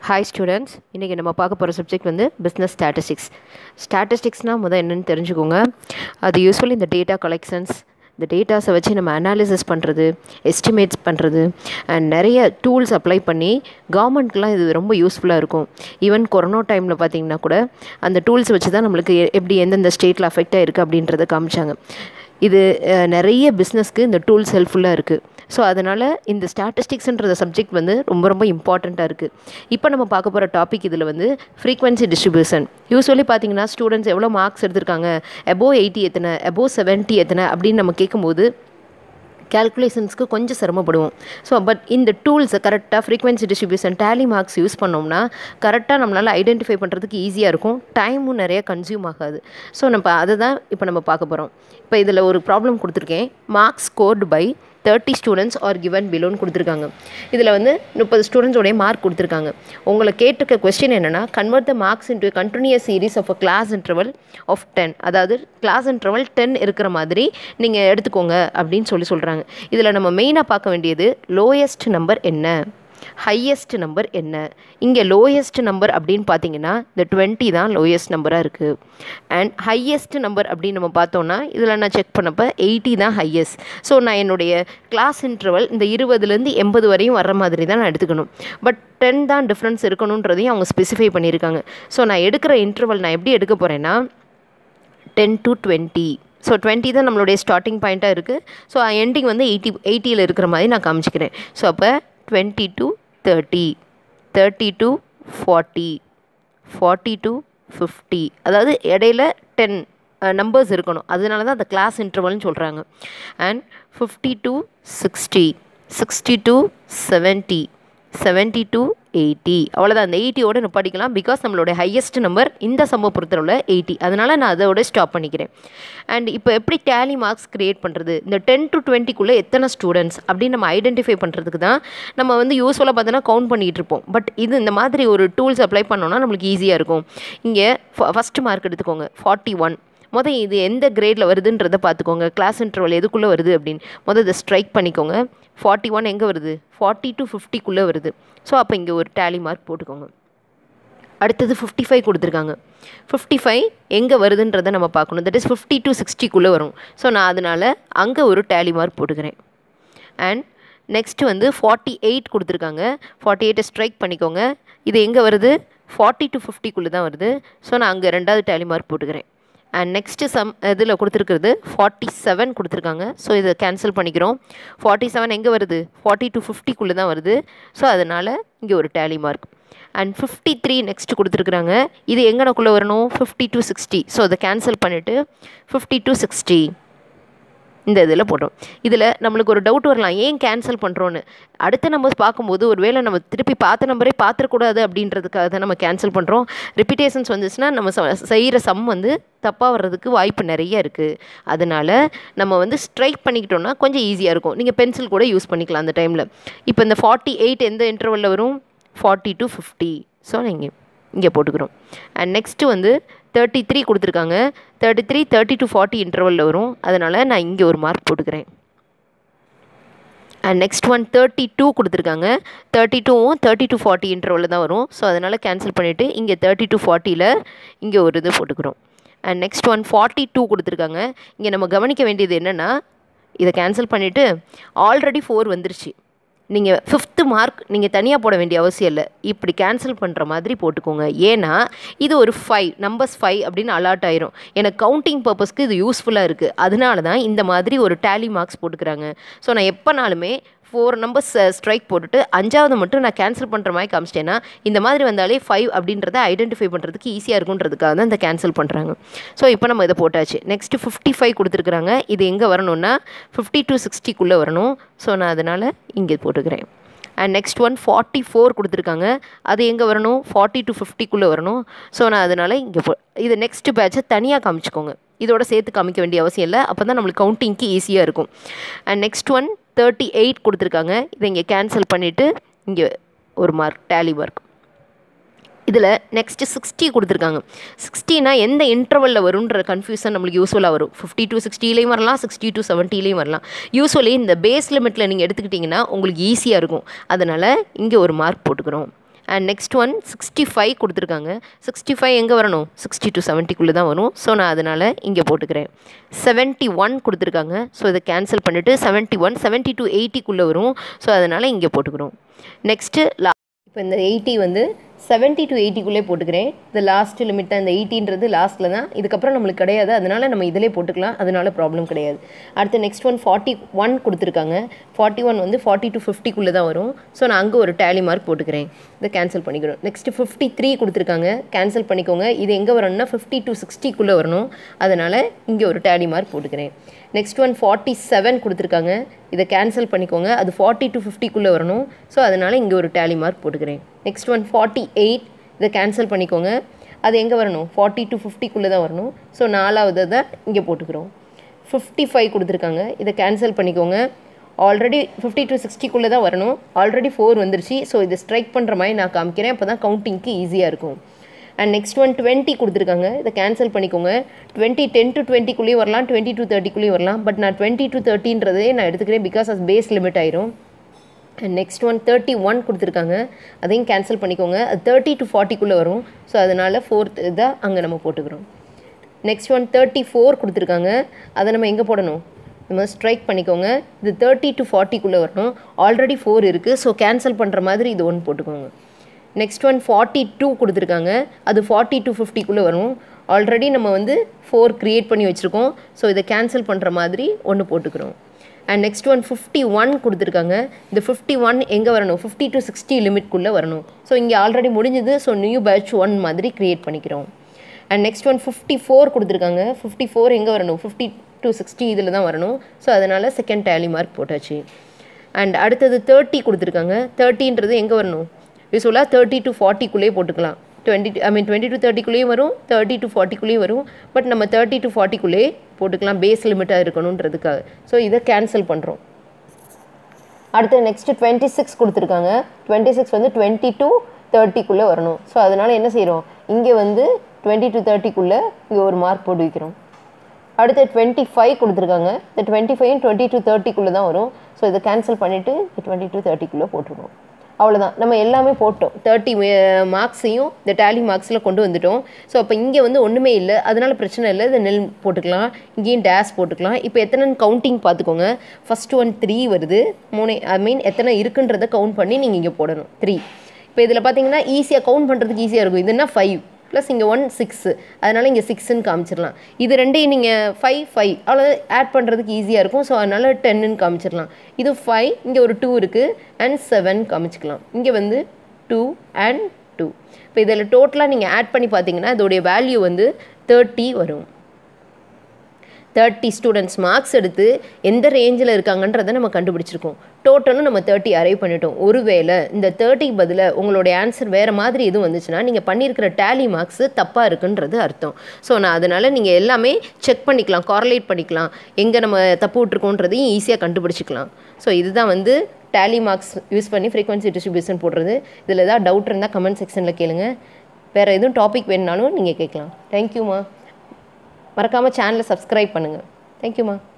hi students இன்றைக்கி நம்ம பார்க்க போகிற சப்ஜெக்ட் வந்து பிஸ்னஸ் ஸ்டாட்டிஸ்டிக்ஸ் ஸ்டாட்டிஸ்டிக்ஸ்னால் முதல் என்னென்னு தெரிஞ்சுக்கோங்க அது யூஸ்வலி இந்த டேட்டா கலெக்ஷன்ஸ் இந்த டேட்டாஸை வச்சு நம்ம அனாலிசிஸ் பண்ணுறது எஸ்டிமேட்ஸ் பண்ணுறது அண்ட் நிறைய டூல்ஸ் அப்ளை பண்ணி கவர்மெண்ட்க்கெலாம் இது ரொம்ப யூஸ்ஃபுல்லாக இருக்கும் ஈவன் கொரோனா டைமில் பார்த்தீங்கன்னா கூட அந்த டூல்ஸ் வச்சு தான் நம்மளுக்கு எ- எப்படி எந்தெந்த ஸ்டேட்டில் அஃபெக்ட் ஆகிருக்கு அப்படின்றத காமிச்சாங்க இது அஹ், நிறைய பிஸ்னஸ்க்கு இந்த டூல்ஸ் ஹெல்ப்ஃபுல்லாக இருக்குது ஸோ அதனால் இந்த ஸ்டாட்டிஸ்டிக்ஸ்ன்ற சப்ஜெக்ட் வந்து ரொம்ப ரொம்ப இம்பார்ட்டண்ட்டாக இருக்குது இப்போ நம்ம பார்க்க போகிற டாபிக் இதில் வந்து ஃப்ரீக்வன்சி டிஸ்ட்ரிபியூஷன் யூஸ்வலி பார்த்தீங்கன்னா ஸ்டூடெண்ட்ஸ் எவ்வளோ மார்க்ஸ் எடுத்திருக்காங்க எபோவ் எயிட்டி எத்தனை எபோவ் செவன்ட்டி எத்தனை அப்படின்னு நம்ம கேட்கும்போது கேல்குலேஷன்ஸ்க்கு கொஞ்சம் சிரமப்படுவோம் ஸோ பட் இந்த டூல்ஸை கரெக்டாக frequency distribution tally marks use பண்ணோம்னா கரெக்டாக நம்மளால் ஐடென்டிஃபை பண்ணுறதுக்கு ஈஸியாக இருக்கும் டைமும் நிறைய கன்சியூம் ஆகாது ஸோ நம்ம அதை தான் இப்போ நம்ம பார்க்க போகிறோம் இப்போ இதில் ஒரு ப்ராப்ளம் கொடுத்துருக்கேன் marks scored by thirty students are given பிலோன்னு கொடுத்துருக்காங்க இதில் வந்து முப்பது ஸ்டூடெண்ட்ஸோடைய மார்க் கொடுத்துருக்காங்க உங்களை கேட்டிருக்க கொஸ்டின் என்னென்னா convert the marks into continuous series of a class interval of ten அதாவது கிளாஸ் இன்டர்வல் டென் இருக்கிற மாதிரி நீங்கள் எடுத்துக்கோங்க அப்படின்னு சொல்லி சொல்கிறாங்க இதில் நம்ம மெயினாக பார்க்க வேண்டியது லோயஸ்ட் நம்பர் என்ன ஹையஸ்ட் நம்பர் என்ன இங்கே லோயஸ்ட் நம்பர் அப்படின்னு பார்த்தீங்கன்னா இந்த டுவெண்ட்டி தான் லோயஸ்ட் நம்பராக இருக்குது அண்ட் ஹையஸ்ட் நம்பர் அப்படின்னு நம்ம பார்த்தோன்னா இதில் நான் செக் பண்ணப்போ எயிட்டி தான் ஹையஸ்ட் ஸோ நான் என்னுடைய கிளாஸ் இன்டர்வல் இந்த இருபதுலேருந்து எண்பது வரையும் வர்ற மாதிரி தான் நான் எடுத்துக்கணும் பட் டென் தான் டிஃப்ரென்ஸ் இருக்கணுன்றதையும் அவங்க ஸ்பெசிஃபை பண்ணியிருக்காங்க ஸோ நான் எடுக்கிற இன்டர்வல் நான் எப்படி எடுக்க போகிறேன்னா ten to twenty so twenty தான் நம்மளுடைய ஸ்டார்டிங் பாயிண்ட்டாக இருக்குது ஸோ எண்டிங் வந்து எயிட்டி எயிட்டியில் இருக்கிற மாதிரி நான் காமிச்சிக்கிறேன் ஸோ அப்போ twenty to thirty thirty to forty forty to fifty அதாவது இடையில டென் நம்பர்ஸ் இருக்கணும் அதனால தான் அந்த கிளாஸ் இன்டர்வல்னு சொல்கிறாங்க and fifty to sixty sixty to seventy seventy to eighty அவ்வளோதான் அந்த எயிட்டியோட நிப்பாட்டிக்கலாம் பிகாஸ் நம்மளோட ஹையஸ்ட் நம்பர் இந்த சம்ம பொறுத்தளவில் எயிட்டி அதனால் நான் அதோட ஸ்டாப் பண்ணிக்கிறேன் அண்ட் இப்போ எப்படி டேலி மார்க்ஸ் க்ரியேட் பண்ணுறது இந்த டென் டு டுவெண்ட்டிக்குள்ளே எத்தனை ஸ்டூடெண்ட்ஸ் அப்படின்னு நம்ம ஐடென்டிஃபை பண்ணுறதுக்கு தான் நம்ம வந்து யூஸ்ஃபுல்லாக பார்த்தோன்னா கவுண்ட் பண்ணிகிட்டு இருப்போம் பட் இது இந்த மாதிரி ஒரு டூல்ஸ் அப்ளை பண்ணோன்னா நம்மளுக்கு ஈஸியாக இருக்கும் இங்கே ஃபஸ்ட்டு மார்க் எடுத்துக்கோங்க ஃபார்ட்டி ஒன் மொதல் இது எந்த கிரேடில் வருதுன்றதை பார்த்துக்கோங்க கிளாஸ் இன்டர்வல் எதுக்குள்ளே வருது அப்படின்னு மொதல் இதை ஸ்ட்ரைக் பண்ணிக்கோங்க ஃபார்ட்டி ஒன் எங்கே வருது ஃபார்ட்டி டு ஃபிஃப்டிக்குள்ளே வருது ஸோ அப்போ இங்கே ஒரு டேலி மார்க் போட்டுக்கோங்க அடுத்தது ஃபிஃப்டி ஃபைவ் கொடுத்துருக்காங்க ஃபிஃப்டி ஃபைவ் எங்கே வருதுன்றதை நம்ம பார்க்கணும் தட் இஸ் ஃபிஃப்டி டு சிக்ஸ்டிக்குள்ளே வரும் ஸோ நான் அதனால் அங்கே ஒரு டேலி மார்க் போட்டுக்கிறேன் அண்ட் நெக்ஸ்ட்டு வந்து ஃபார்ட்டி எயிட் கொடுத்துருக்காங்க ஃபார்ட்டி எயிட்டை ஸ்ட்ரைக் பண்ணிக்கோங்க இது எங்கே வருது ஃபார்ட்டி டு ஃபிஃப்டிக்குள்ளே தான் வருது ஸோ நான் அங்கே ரெண்டாவது டேலி மார்க் போட்டுக்கிறேன் அண்ட் நெக்ஸ்ட்டு சம் இதில் கொடுத்துருக்குறது ஃபார்ட்டி செவன் கொடுத்துருக்காங்க ஸோ இதை கேன்சல் பண்ணிக்கிறோம் ஃபார்ட்டி செவன் எங்கே வருது ஃபார்ட்டி டு ஃபிஃப்டிக்குள்ளே தான் வருது ஸோ அதனால் இங்கே ஒரு tally mark and fifty three next கொடுத்துருக்குறாங்க இது எங்கனக்குள்ளே வரணும் ஃபிஃப்டி டு சிக்ஸ்டி ஸோ அதை கேன்சல் பண்ணிவிட்டு ஃபிஃப்டி டு சிக்ஸ்டி இந்த இதில் போட்டோம் இதில் நம்மளுக்கு ஒரு டவுட் வரலாம் ஏன் கேன்சல் பண்ணுறோன்னு அடுத்த நம்பர்ஸ் பார்க்கும்போது ஒருவேளை நம்ம திருப்பி பார்த்த நம்பரே பார்த்துடக்கூடாது அப்படின்றதுக்காக தான் நம்ம கேன்சல் பண்ணுறோம் ரிப்பீட்டேஷன்ஸ் வந்துச்சுன்னா நம்ம செய்கிற சம் வந்து தப்பாக வர்றதுக்கு வாய்ப்பு நிறைய இருக்குது அதனால் நம்ம வந்து ஸ்ட்ரைக் பண்ணிக்கிட்டோம்னா கொஞ்சம் ஈஸியாக இருக்கும் நீங்கள் பென்சில் கூட யூஸ் பண்ணிக்கலாம் அந்த டைமில் இப்போ இந்த ஃபார்ட்டி எயிட் எந்த இன்டர்வலில் வரும் ஃபார்ட்டி டு ஃபிஃப்டி ஸோ நீங்கள் இங்கே போட்டுக்கிறோம் அண்ட் நெக்ஸ்ட்டு வந்து தேர்ட்டி த்ரீ கொடுத்துருக்காங்க thirty three thirty to forty இன்டர்வலில் வரும் அதனால் நான் இங்கே ஒரு மார்க் போட்டுக்கிறேன் and next one thirty two கொடுத்துருக்காங்க தேர்ட்டி டூவும் தேர்ட்டி டு ஃபார்ட்டி இன்டர்வலில் தான் வரும் ஸோ அதனால் கேன்சல் பண்ணிவிட்டு இங்கே தேர்ட்டி டு ஃபார்ட்டியில் இங்கே ஒரு இது போட்டுக்கிறோம் and next one forty two கொடுத்துருக்காங்க இங்கே நம்ம கவனிக்க வேண்டியது என்னென்னா இதை கேன்சல் பண்ணிவிட்டு ஆல்ரெடி ஃபோர் வந்துருச்சு நீங்கள் ஃபிஃப்த்து மார்க் நீங்கள் தனியாக போட வேண்டிய அவசியம் இல்லை இப்படி கேன்சல் பண்ணுற மாதிரி போட்டுக்கோங்க ஏன்னா இது ஒரு ஃபைவ் நம்பர்ஸ் ஃபைவ் அப்படின்னு அலாட் ஆயிரும் எனக்கு கவுண்டிங் பர்பஸ்க்கு இது யூஸ்ஃபுல்லாக இருக்குது அதனால தான் இந்த மாதிரி ஒரு டேலி மார்க்ஸ் போட்டுக்கிறாங்க ஸோ நான் எப்போனாலுமே ஃபோர் நம்பர்ஸ் ஸ்ட்ரைக் போட்டுட்டு அஞ்சாவது மட்டும் நான் கேன்சல் பண்ணுற மாதிரி காமிச்சிட்டேன்னா இந்த மாதிரி வந்தாலே ஃபைவ் அப்படின்றத ஐடென்டிஃபை பண்ணுறதுக்கு ஈஸியாக இருக்குன்றதுக்காக தான் இந்த கேன்சல் பண்ணுறாங்க ஸோ இப்போ நம்ம இதை போட்டாச்சு நெக்ஸ்ட்டு ஃபிஃப்டி ஃபைவ் கொடுத்துருக்குறாங்க இது எங்கே வரணும்னா ஃபிஃப்டி டு சிக்ஸ்டிக்குள்ளே வரணும் ஸோ நான் அதனால் இங்கே போட்டுக்கிறேன் and next one forty four கொடுத்துருக்காங்க அது எங்கே வரணும் ஃபார்ட்டி டு ஃபிஃப்டிக்குள்ளே வரணும் ஸோ நான் அதனால் இங்கே போ இது நெக்ஸ்ட் பேட்சை தனியாக காமிச்சிக்கோங்க இதோட சேர்த்து காமிக்க வேண்டிய அவசியம் இல்லை அப்போ தான் நம்மளுக்கு கவுண்டிங்க்கு ஈஸியாக இருக்கும் and next one thirty eight கொடுத்துருக்காங்க இதை இங்கே கேன்சல் பண்ணிவிட்டு இங்கே ஒரு மார்க் டேலி மார்க் இதில் நெக்ஸ்ட்டு சிக்ஸ்டி கொடுத்துருக்காங்க சிக்ஸ்டினா எந்த இன்டர்வலில் வரும்ன்ற கன்ஃபியூஷன் நம்மளுக்கு யூஸ்ஃபுல்லாக வரும் ஃபிஃப்டி டு சிக்ஸ்டிலையும் வரலாம் சிக்ஸ்டி டு செவன்ட்டிலையும் வரலாம் யூஸ்வலி இந்த பேஸ் லிமிட்டில் நீங்கள் எடுத்துக்கிட்டிங்கன்னா உங்களுக்கு ஈஸியாக இருக்கும் அதனால் இங்கே ஒரு மார்க் போட்டுக்கிறோம் and next one sixty five கொடுத்துருக்காங்க சிக்ஸ்டி ஃபைவ் எங்கே வரணும் சிக்ஸ்டி டு செவன்ட்டிக்குள்ளே தான் வரும் ஸோ நான் அதனால் இங்கே போட்டுக்கிறேன் செவன்ட்டி ஒன் கொடுத்துருக்காங்க ஸோ இதை கேன்சல் பண்ணிவிட்டு செவன்ட்டி ஒன் செவன்ட்டி டு எயிட்டிக்குள்ளே வரும் ஸோ அதனால் இங்கே போட்டுக்கிறோம் நெக்ஸ்ட்டு லா இப்போ இந்த எயிட்டி வந்து செவன்ட்டி டு எயிட்டிக்குள்ளே போட்டுக்கிறேன் இந்த லாஸ்ட் லிமிட் தான் இந்த எயிட்டின்றது லாஸ்ட்டில் தான் இதுக்கப்புறம் நம்மளுக்கு கிடையாது அதனால் நம்ம இதிலே போட்டுக்கலாம் அதனால ப்ராப்ளம் கிடையாது அடுத்து நெக்ஸ்ட் ஒன் ஃபார்ட்டி ஒன் கொடுத்துருக்காங்க ஃபார்ட்டி ஒன் வந்து ஃபார்ட்டி டு ஃபிஃப்டிக்குள்ளே தான் வரும் ஸோ நான் அங்கே ஒரு டேலி மார்க் போட்டுக்கிறேன் இதை கேன்சல் பண்ணிக்கிறோம் நெக்ஸ்ட்டு ஃபிஃப்டி த்ரீ கொடுத்துருக்காங்க கேன்சல் பண்ணிக்கோங்க இது எங்கே வரணும்னா ஃபிஃப்டி டு சிக்ஸ்டிக்குள்ளே வரணும் அதனால் இங்கே ஒரு டேலி மார்க் போட்டுக்கிறேன் நெக்ஸ்ட் ஒன் ஃபார்ட்டி செவன் கொடுத்துருக்காங்க இதை கேன்சல் பண்ணிக்கோங்க அது ஃபார்ட்டி டு ஃபிஃப்டிக்குள்ளே வரணும் ஸோ அதனால் இங்கே ஒரு டேலி மார்க் போட்டுக்கிறேன் நெக்ஸ்ட் ஒன் ஃபார்ட்டி எயிட் இதை கேன்சல் பண்ணிக்கோங்க அது எங்கே வரணும் ஃபார்ட்டி டு ஃபிஃப்டிக்குள்ளே தான் வரணும் ஸோ நாலாவது தான் இங்கே போட்டுக்கிறோம் ஃபிஃப்டி ஃபைவ் கொடுத்துருக்காங்க இதை கேன்சல் பண்ணிக்கோங்க ஆல்ரெடி ஃபிஃப்டி டு சிக்ஸ்டிக்குள்ளே தான் வரணும் ஆல்ரெடி ஃபோர் வந்துருச்சு ஸோ இதை ஸ்ட்ரைக் பண்ணுற மாதிரி நான் காமிக்கிறேன் அப்போ தான் கவுண்டிங்க்கு ஈஸியாக இருக்கும் அண்ட் நெக்ஸ்ட் ஒன் டுவெண்ட்டி கொடுத்துருக்காங்க இதை கேன்சல் பண்ணிக்கோங்க டுவெண்ட்டி டென் டு டுவெண்ட்டிக்குள்ளேயும் வரலாம் டுவெண்ட்டி டு தேர்ட்டிக்குள்ளேயும் வரலாம் பட் நான் டுவெண்ட்டி டு தேர்ட்டின்றதே நான் எடுத்துக்கிறேன் பிகாஸ் அது பேஸ் லிமிட் ஆயிரும் and next one thirty one கொடுத்துருக்காங்க அதையும் கேன்சல் பண்ணிக்கோங்க அது தேர்ட்டி டு ஃபார்ட்டிக்குள்ளே வரும் ஸோ அதனால் ஃபோர்த் இதாக அங்கே நம்ம போட்டுக்கிறோம் நெக்ஸ்ட் ஒன் தேர்ட்டி ஃபோர் கொடுத்துருக்காங்க அதை நம்ம எங்கே போடணும் நம்ம ஸ்ட்ரைக் பண்ணிக்கோங்க இது தேர்ட்டி டு ஃபார்ட்டிக்குள்ளே வரணும் ஆல்ரெடி ஃபோர் இருக்குது ஸோ கேன்சல் பண்ணுற மாதிரி இது ஒன்று போட்டுக்கோங்க நெக்ஸ்ட் ஒன் ஃபார்ட்டி டூ கொடுத்துருக்காங்க அது ஃபார்ட்டி டு ஃபிஃப்டிக்குள்ளே வரும் ஆல்ரெடி நம்ம வந்து ஃபோர் க்ரியேட் பண்ணி வச்சுருக்கோம் ஸோ இதை கேன்சல் பண்ணுற மாதிரி ஒன்று போட்டுக்கிறோம் and next one fifty one கொடுத்துருக்காங்க இந்த ஃபிஃப்டி ஒன் எங்கே வரணும் ஃபிஃப்டி டு சிக்ஸ்டி லிமிட்குள்ளே வரணும் ஸோ இங்கே ஆல்ரெடி முடிஞ்சது ஸோ நியூ பேட்ச் ஒன் மாதிரி க்ரியேட் பண்ணிக்கிறோம் and next one fifty four கொடுத்துருக்காங்க ஃபிஃப்டி ஃபோர் எங்கே வரணும் ஃபிஃப்டி டு சிக்ஸ்டி இதில் தான் வரணும் ஸோ அதனால் செகண்ட் டேலி மார்க் போட்டாச்சு அண்ட் அடுத்தது தேர்ட்டி கொடுத்துருக்காங்க தேர்ட்டின்றது எங்கே வரணும் யூஸ்வலாக தேர்ட்டி டு ஃபார்ட்டிக்குள்ளேயே போட்டுக்கலாம் twenty I mean twenty to தேர்ட்டிக்குள்ளேயும் வரும் தேர்ட்டி டு ஃபார்ட்டிக்குள்ளேயும் வரும் பட் நம்ம தேர்ட்டி டு ஃபார்ட்டிக்குள்ளேயே போட்டுக்கலாம் பேஸ் லிமிட்டாக இருக்கணுன்றதுக்காக ஸோ இதை கேன்சல் பண்ணுறோம் அடுத்து நெக்ஸ்ட்டு டுவெண்ட்டி சிக்ஸ் கொடுத்துருக்காங்க டுவெண்ட்டி சிக்ஸ் வந்து டுவெண்ட்டி டு தேர்ட்டிக்குள்ளே வரணும் ஸோ அதனால் என்ன செய்கிறோம் இங்கே வந்து டுவெண்ட்டி டு தேர்ட்டிக்குள்ளே இங்கே ஒரு மார்க் போட்டு வைக்கிறோம் அடுத்து டுவெண்ட்டி ஃபைவ் கொடுத்துருக்காங்க இந்த டுவெண்ட்டி ஃபைவ் டுவெண்ட்டி டு தேர்ட்டிக்குள்ளே தான் வரும் ஸோ இதை கேன்சல் பண்ணிவிட்டு டுவெண்ட்டி டு தேர்ட்டிக்குள்ளே போட்டுருவோம் அவ்வளோதான் நம்ம எல்லாமே போட்டோம் தேர்ட்டி மார்க்ஸையும் இந்த டேலி மார்க்ஸில் கொண்டு வந்துட்டோம் ஸோ அப்போ இங்கே வந்து ஒன்றுமே இல்லை அதனால பிரச்சனை இல்லை இதை நெல் போட்டுக்கலாம் இங்கேயும் டேஷ் போட்டுக்கலாம் இப்போ எத்தனை கவுண்டிங் பார்த்துக்கோங்க ஃபஸ்ட் ஒன் த்ரீ வருது மூணு ஐ மீன் எத்தனை இருக்குன்றதை கவுண்ட் பண்ணி நீங்கள் இங்கே போடணும் த்ரீ இப்போ இதில் பார்த்தீங்கன்னா ஈஸியாக கவுண்ட் பண்ணுறதுக்கு ஈஸியாக இருக்கும் இதுனா ஃபைவ் ப்ளஸ் இங்கே ஒன் சிக்ஸு அதனால் இங்கே சிக்ஸ்ன்னு காமிச்சிடலாம் இது ரெண்டையும் நீங்கள் ஃபைவ் ஃபைவ் அவ்வளோ ஆட் பண்ணுறதுக்கு ஈஸியாக இருக்கும் ஸோ அதனால் டென்னுன்னு காமிச்சிடலாம் இது ஃபைவ் இங்கே ஒரு டூ இருக்குது அண்ட் செவன் காமிச்சிக்கலாம் இங்கே வந்து டூ அண்ட் டூ இப்போ இதில் டோட்டலாக நீங்கள் ஆட் பண்ணி பார்த்தீங்கன்னா இதோடைய வேல்யூ வந்து தேர்ட்டி வரும் தேர்ட்டி ஸ்டூடெண்ட்ஸ் மார்க்ஸ் எடுத்து எந்த ரேஞ்சில் இருக்காங்கன்றதை நம்ம கண்டுபிடிச்சிருக்கோம் டோட்டலும் நம்ம தேர்ட்டி அரைவ் பண்ணிட்டோம் ஒருவேளை இந்த தேர்ட்டிக்கு பதிலாக உங்களுடைய ஆன்சர் வேறு மாதிரி எதுவும் வந்துச்சுன்னா நீங்கள் பண்ணியிருக்கிற டேலி மார்க்ஸு தப்பாக இருக்குன்றது அர்த்தம் ஸோ நான் அதனால் நீங்கள் எல்லாமே செக் பண்ணிக்கலாம் காரலேட் பண்ணிக்கலாம் எங்கே நம்ம தப்பு விட்ருக்கோன்றதையும் ஈஸியாக கண்டுபிடிச்சிக்கலாம் ஸோ இதுதான் வந்து டேலி மார்க்ஸ் யூஸ் பண்ணி ஃப்ரீக்வன்சி டிஸ்ட்ரிபியூஷன் போடுறது இதில் ஏதாவது டவுட் இருந்தால் கமெண்ட் செக்ஷனில் கேளுங்க வேறு எதுவும் டாபிக் வேணுனாலும் நீங்கள் கேட்கலாம் தேங்க்யூம்மா மறக்காமல் சேனலை சப்ஸ்கிரைப் பண்ணுங்கள் தேங்க்யூம்மா